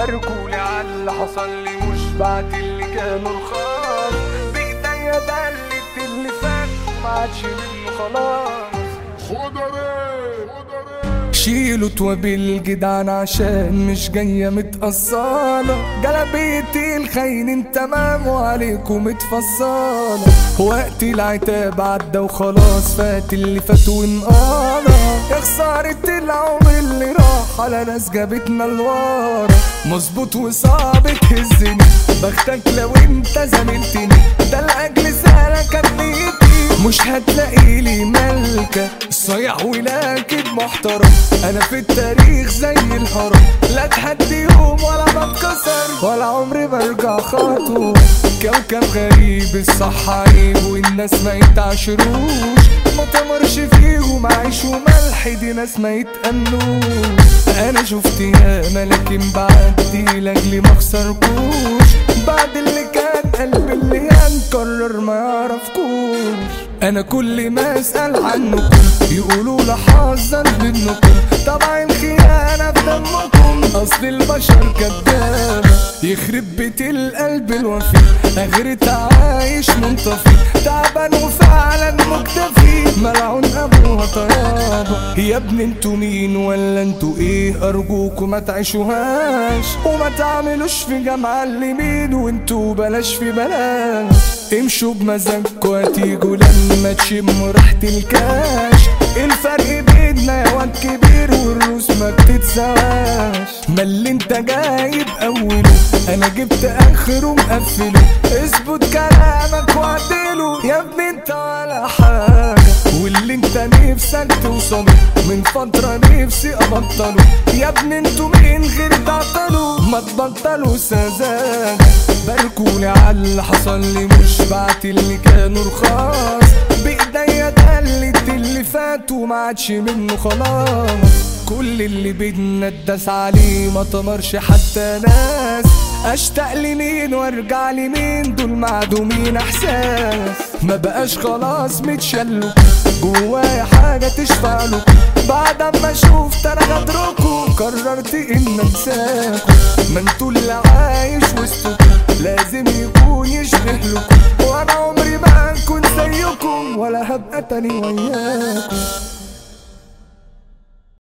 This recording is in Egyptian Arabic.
باركولي على اللي حصل لي مش بعد اللي كانوا رخاص بايديا دلت اللي فات ما عادش منه خلاص شيلوا توابل جدعان عشان مش جاية متقصالة جلبيتي الخاينين تمام وعليكم متفصلة وقت العتاب عدى وخلاص فات اللي فات وانقالة يا خسارة العمر اللي راح على ناس جابتنا لورا مظبوط وصعب تهزني بختك لو انت زميلتني ده لاجل سهلة نيتي مش هتلاقي لي ملكة صيع ولاكد محترم انا في التاريخ زي الهرم لا تحدي يوم ولا بتكسر ولا عمري برجع خطوة كوكب غريب الصح عيب والناس ما يتعشروش ما تمرش فيهم عيش وملح دي ناس ما يتأمنوش انا شفت ياما لكن بعدي لاجلي ما خسركوش بعد اللي كان قلبي اللي هنكرر ما يعرفكوش انا كل ما اسال عنكم يقولوا لحظا منكم طبعا الخيانه في دمكم اصل البشر كدابه يخرب بيت القلب الوفي اغرت عايش منطفي تعبان وفعلا مكتفي ملعون ابوها طيابه يا ابني انتوا مين ولا انتوا ايه ارجوكوا ما تعيشوهاش وما تعملوش في جمع اليمين وانتوا بلاش في بلاش امشوا بمزاجكوا هتيجوا لما تشموا ريحة الكاش الفرق بيننا يا واد كبير والروس ما بتتسواش ما اللي انت جايب اوله انا جبت اخره مقفله اثبت كلامك وعدله يا ابني انت ولا حاجة واللي انت نفسك توصله من فترة نفسي ابطله يا ابني انتوا مين غير تعطلوا ما تبطلوا سذاجة باركولي على اللي حصل لي مش بعت اللي كانوا رخاص بايديا دلت اللي فات وما عادش منه خلاص كل اللي بينا اتداس عليه ما طمرش حتى ناس اشتاق لمين وارجع لمين دول معدومين احساس ما بقاش خلاص متشلوا جوايا حاجه تشفع له بعد اما شفت انا غدركم قررت ان انساكم ما انتوا اللي عايش وسطكم لازم يكون يشبه لكم وانا عمري ما هكون زيكم ولا هبقى تاني وياكم